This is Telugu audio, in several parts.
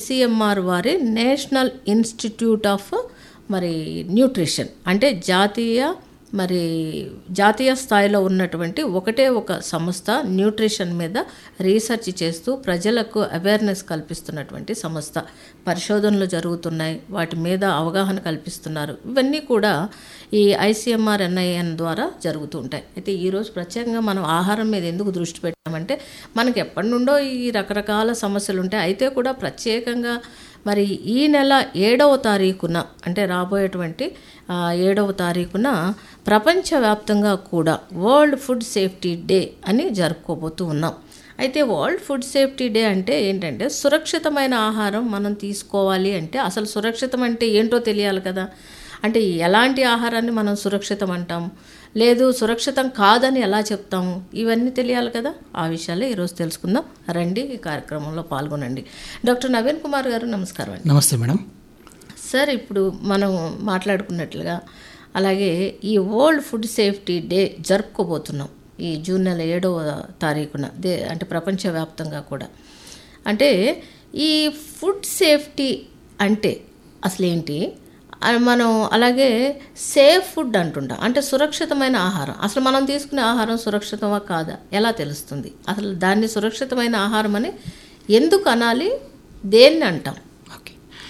సిఎంఆర్ వారి నేషనల్ ఇన్స్టిట్యూట్ ఆఫ్ మరి న్యూట్రిషన్ అంటే జాతీయ మరి జాతీయ స్థాయిలో ఉన్నటువంటి ఒకటే ఒక సంస్థ న్యూట్రిషన్ మీద రీసెర్చ్ చేస్తూ ప్రజలకు అవేర్నెస్ కల్పిస్తున్నటువంటి సంస్థ పరిశోధనలు జరుగుతున్నాయి వాటి మీద అవగాహన కల్పిస్తున్నారు ఇవన్నీ కూడా ఈ ఐసీఎంఆర్ ఎన్ఐఎన్ ద్వారా జరుగుతూ ఉంటాయి అయితే ఈరోజు ప్రత్యేకంగా మనం ఆహారం మీద ఎందుకు దృష్టి పెట్టామంటే మనకి ఎప్పటి నుండో ఈ రకరకాల సమస్యలు ఉంటాయి అయితే కూడా ప్రత్యేకంగా మరి ఈ నెల ఏడవ తారీఖున అంటే రాబోయేటువంటి ఆ, ఏడవ తారీఖున ప్రపంచవ్యాప్తంగా కూడా వరల్డ్ ఫుడ్ సేఫ్టీ డే అని జరుపుకోబోతూ ఉన్నాం అయితే వరల్డ్ ఫుడ్ సేఫ్టీ డే అంటే ఏంటంటే సురక్షితమైన ఆహారం మనం తీసుకోవాలి అంటే అసలు సురక్షితం అంటే ఏంటో తెలియాలి కదా అంటే ఎలాంటి ఆహారాన్ని మనం సురక్షితం అంటాం లేదు సురక్షితం కాదని ఎలా చెప్తాము ఇవన్నీ తెలియాలి కదా ఆ విషయాలే ఈరోజు తెలుసుకుందాం రండి ఈ కార్యక్రమంలో పాల్గొనండి డాక్టర్ నవీన్ కుమార్ గారు నమస్కారం అండి నమస్తే మేడం సార్ ఇప్పుడు మనం మాట్లాడుకున్నట్లుగా అలాగే ఈ వరల్డ్ ఫుడ్ సేఫ్టీ డే జరుపుకోబోతున్నాం ఈ జూన్ నెల ఏడవ తారీఖున దే అంటే ప్రపంచవ్యాప్తంగా కూడా అంటే ఈ ఫుడ్ సేఫ్టీ అంటే అసలు ఏంటి ఆ, మనం అలాగే సేఫ్ ఫుడ్ అంటుంటాం అంటే సురక్షితమైన ఆహారం అసలు మనం తీసుకునే ఆహారం సురక్షితమా కాదా ఎలా తెలుస్తుంది అసలు దాన్ని సురక్షితమైన ఆహారం అని ఎందుకు అనాలి దేన్ని అంటాం okay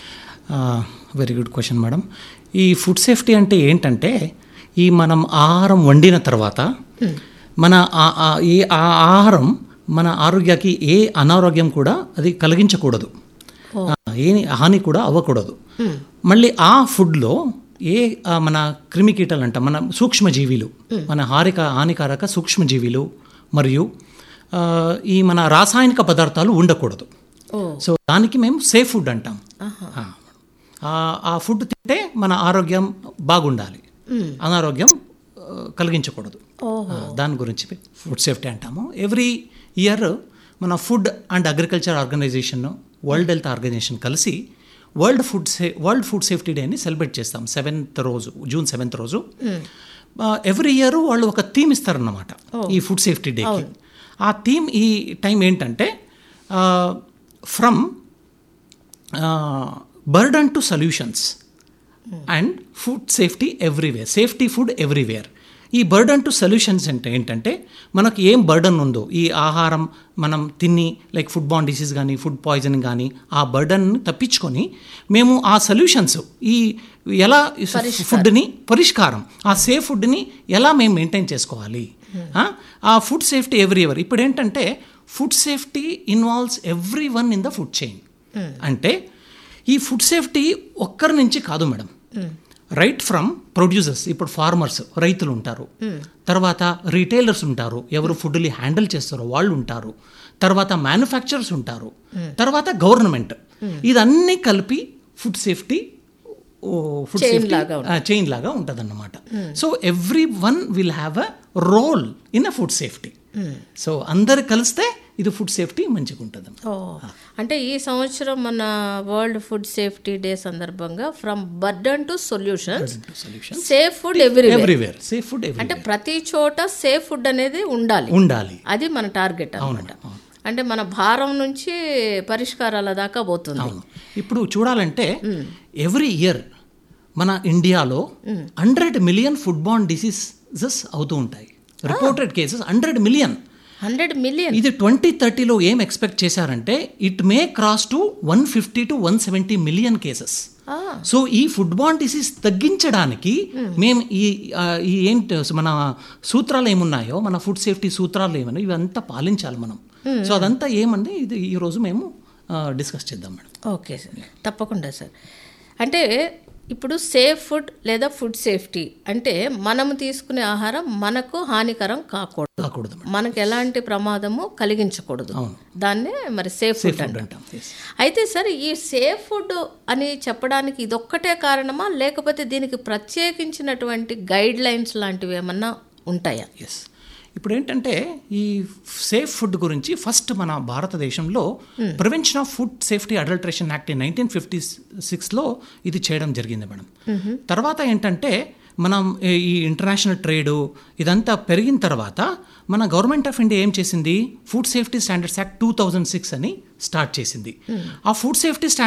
very good question madam ఈ ఫుడ్ సేఫ్టీ అంటే ఏంటంటే ఈ మనం ఆహారం వండిన తర్వాత మన ఆ- ఆ- ఈ ఆ ఆహారం మన ఆరోగ్యానికి ఏ అనారోగ్యం కూడా అది కలిగించకూడదు ఆ, ఏ హాని కూడా అవ్వకూడదు మళ్ళీ ఆ ఫుడ్లో ఏ ఆ, మన క్రిమికీటలు అంట మన సూక్ష్మజీవిలు మన హారిక హానికారక సూక్ష్మజీవిలు మరియు ఆ, ఈ మన రాసాయనిక పదార్థాలు ఉండకూడదు ఓ సో దానికి మేము సేఫ్ ఫుడ్ అంటాం ఆ, ఆ- ఆ ఫుడ్ తింటే మన ఆరోగ్యం బాగుండాలి అనారోగ్యం ఆ, కలిగించకూడదు ఆ, దాని గురించి ఫుడ్ సేఫ్టీ అంటాము ఎవ్రీ ఇయర్ మన food and agriculture organisation world health organisation కలిసి world food say world food safety డేని సెలబ్రేట్ చేస్తాం సెవెంత్ రోజు జూన్ సెవెంత్ రోజు ఎవ్రీ ఇయర్ వాళ్ళు ఒక థీమ్ ఇస్తారన్నమాట ఈ ఫుడ్ సేఫ్టీ డేకి ఆ థీమ్ ఈ టైం ఏంటంటే from burden to solutions and food safety everywhere safety food everywhere ఈ బర్డన్ టు సొల్యూషన్స్ అంటే ఏంటంటే మనకు ఏం బర్డన్ ఉందో ఈ ఆహారం మనం తిని లైక్ ఫుడ్ బాన్ డిసీజ్ కానీ ఫుడ్ పాయిజనింగ్ కానీ ఆ బర్డన్ తప్పించుకొని మేము ఆ సొల్యూషన్స్ ఈ ఎలా ఫుడ్ని పరిష్కారం ఆ సేఫ్ ఫుడ్ని ఎలా మేము మెయింటైన్ చేసుకోవాలి ఆ? ఆ ఫుడ్ సేఫ్టీ ఎవ్రీ ఎవర్ ఇప్పుడు ఏంటంటే food safety involves everyone in the food chain అంటే ఈ ఫుడ్ సేఫ్టీ ఒక్కరి నుంచి కాదు మేడం రైట్ ఫ్రమ్ ప్రొడ్యూసర్స్ ఇప్పుడు ఫార్మర్స్ రైతులు ఉంటారు తర్వాత రీటైలర్స్ ఉంటారు ఎవరు ఫుడ్ని హ్యాండిల్ చేస్తారో వాళ్ళు ఉంటారు తర్వాత మ్యానుఫ్యాక్చరర్స్ ఉంటారు తర్వాత గవర్నమెంట్ ఇదన్నీ కలిపి food safety food Chain safety లాగా చైన్ లాగా ఉంటుంది అన్నమాట so everyone will have a role in a food safety so అందరు కలిస్తే ఇది ఫుడ్ సేఫ్టీ మంచిగా ఉంటుంది ఓ అంటే ఈ సంవత్సరం మన వరల్డ్ ఫుడ్ సేఫ్టీ డే సందర్భంగా from burden to solutions solution safe food every everywhere safe food every అంటే ప్రతి చోట సేఫ్ ఫుడ్ అనేది ఉండాలి ఉండాలి అది మన టార్గెట్ అనమాట అవును. అంటే మన భారం నుంచి పరిష్కారాల దాకా పోతుంది అవును ఇప్పుడు చూడాలంటే ఎవ్రీ ఇయర్ మన ఇండియాలో hundred million food borne diseases అవుతూ ఉంటాయి reported cases hundred million hundred million ఇది ట్వంటీ థర్టీలో ఏం ఎక్స్పెక్ట్ చేశారంటే it may cross to one fifty to one seventy million cases so ఈ ఫుడ్ బాన్ డిసీజ్ తగ్గించడానికి మేము ఈ ఆ, ఈ ఏంటి మన సూత్రాలు ఏమున్నాయో మన ఫుడ్ సేఫ్టీ సూత్రాలు ఏమన్నా ఇవంతా పాలించాలి మనం సో అదంతా ఏమండి ఇది ఈ రోజు మేము డిస్కస్ చేద్దాం మేడం ఓకే సార్ తప్పకుండా సార్ అంటే ఇప్పుడు సేఫ్ ఫుడ్ లేదా ఫుడ్ సేఫ్టీ అంటే మనము తీసుకునే ఆహారం మనకు హానికరం కాకూడదు కాకూడదు మేడం మనకు ఎలాంటి ప్రమాదము కలిగించకూడదు అవును. దాన్నే మరి సేఫ్ ఫుడ్ ఫుడ్ అంటాం అంటాం Yes. అయితే సార్ ఈ సేఫ్ ఫుడ్ అని చెప్పడానికి ఇదొక్కటే కారణమా లేకపోతే దీనికి ప్రత్యేకించినటువంటి గైడ్ లైన్స్ లాంటివి ఏమన్నా ఉంటాయా ఎస్ ఇప్పుడు ఏంటంటే ఈ సేఫ్ ఫుడ్ గురించి ఫస్ట్ మన భారతదేశంలో prevention of food safety adulteration act nineteen fifty సిక్స్లో ఇది చేయడం జరిగింది మేడం తర్వాత ఏంటంటే మనం ఈ- ఈ ఇంటర్నేషనల్ ట్రేడు ఇదంతా పెరిగిన తర్వాత మన గవర్నమెంట్ ఆఫ్ ఇండియా ఏం చేసింది food safety standards act two thousand six అని స్టార్ట్ చేసింది ఆ ఫుడ్ సేఫ్టీ